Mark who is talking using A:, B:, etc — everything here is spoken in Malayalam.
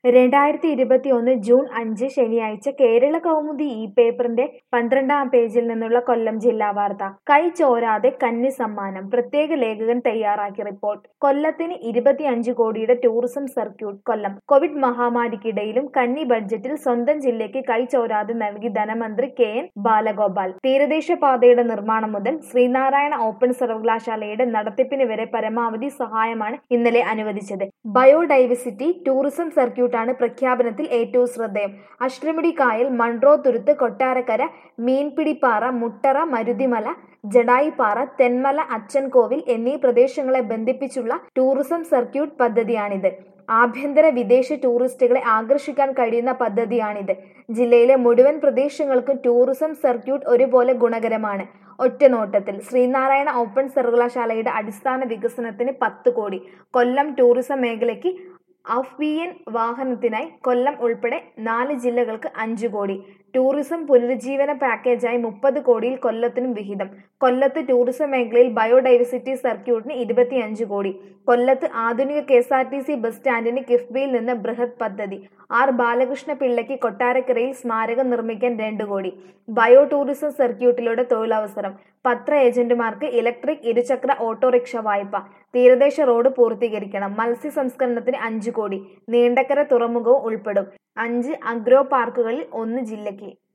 A: രണ്ടായിരത്തി ഇരുപത്തിയൊന്ന് ജൂൺ അഞ്ച് ശനിയാഴ്ച കേരള കൗമുദി ഈ പേപ്പറിന്റെ പന്ത്രണ്ടാം പേജിൽ നിന്നുള്ള കൊല്ലം ജില്ലാ വാർത്ത കൈ ചോരാതെ കന്നി സമ്മാനം പ്രത്യേക ലേഖകൻ തയ്യാറാക്കിയ റിപ്പോർട്ട് കൊല്ലത്തിന് ഇരുപത്തിയഞ്ച് കോടിയുടെ ടൂറിസം സർക്യൂട്ട് കൊല്ലം കോവിഡ് മഹാമാരിക്കിടയിലും കന്നി ബഡ്ജറ്റിൽ സ്വന്തം ജില്ലയ്ക്ക് കൈ ചോരാതെ നൽകി ധനമന്ത്രി കെ എൻ ബാലഗോപാൽ തീരദേശ പാതയുടെ നിർമ്മാണം മുതൽ ശ്രീനാരായണ ഓപ്പൺ സർവകലാശാലയുടെ നടത്തിപ്പിന് വരെ പരമാവധി സഹായമാണ് ഇന്നലെ അനുവദിച്ചത് ബയോഡൈവേഴ്സിറ്റി ടൂറിസം സർക്യൂട്ടാണ് പ്രഖ്യാപനത്തിൽ ഏറ്റവും ശ്രദ്ധേയം അഷ്ടമിടി കായൽ മൺട്രോ തുരുത്ത് കൊട്ടാരക്കര മീൻപിടിപ്പാറ മുട്ടറ മരുതിമല ജഡായിപ്പാറ തെന്മല അച്ചൻകോവിൽ എന്നീ പ്രദേശങ്ങളെ ബന്ധിപ്പിച്ചുള്ള ടൂറിസം സർക്യൂട്ട് പദ്ധതിയാണിത് ആഭ്യന്തര വിദേശ ടൂറിസ്റ്റുകളെ ആകർഷിക്കാൻ കഴിയുന്ന പദ്ധതിയാണിത് ജില്ലയിലെ മുഴുവൻ പ്രദേശങ്ങൾക്കും ടൂറിസം സർക്യൂട്ട് ഒരുപോലെ ഗുണകരമാണ് ഒറ്റനോട്ടത്തിൽ ശ്രീനാരായണ ഓപ്പൺ സർവകലാശാലയുടെ അടിസ്ഥാന വികസനത്തിന് പത്ത് കോടി കൊല്ലം ടൂറിസം മേഖലയ്ക്ക് അഫ്ബിയൻ വാഹനത്തിനായി കൊല്ലം ഉൾപ്പെടെ നാല് ജില്ലകൾക്ക് അഞ്ചു കോടി ടൂറിസം പുനരുജ്ജീവന പാക്കേജായി മുപ്പത് കോടിയിൽ കൊല്ലത്തിനും വിഹിതം കൊല്ലത്ത് ടൂറിസം മേഖലയിൽ ബയോഡൈവേഴ്സിറ്റി സർക്യൂട്ടിന് ഇരുപത്തിയഞ്ച് കോടി കൊല്ലത്ത് ആധുനിക K S R T C bus സ്റ്റാൻഡിന് കിഫ്ബിയിൽ നിന്ന് ബൃഹത് പദ്ധതി ആർ ബാലകൃഷ്ണ പിള്ളയ്ക്ക് കൊട്ടാരക്കരയിൽ സ്മാരകം നിർമ്മിക്കാൻ രണ്ട് കോടി ബയോ ടൂറിസം സർക്യൂട്ടിലൂടെ തൊഴിലവസരം പത്ര ഏജന്റുമാർക്ക് ഇലക്ട്രിക് ഇരുചക്ര ഓട്ടോറിക്ഷ വായ്പ തീരദേശ റോഡ് പൂർത്തീകരിക്കണം മത്സ്യ സംസ്കരണത്തിന് അഞ്ചു കോടി നീണ്ടക്കര തുറമുഖവും ഉൾപ്പെടും അഞ്ച് അഗ്രോ പാർക്കുകളിൽ ഒന്ന് ജില്ലയ്ക്ക്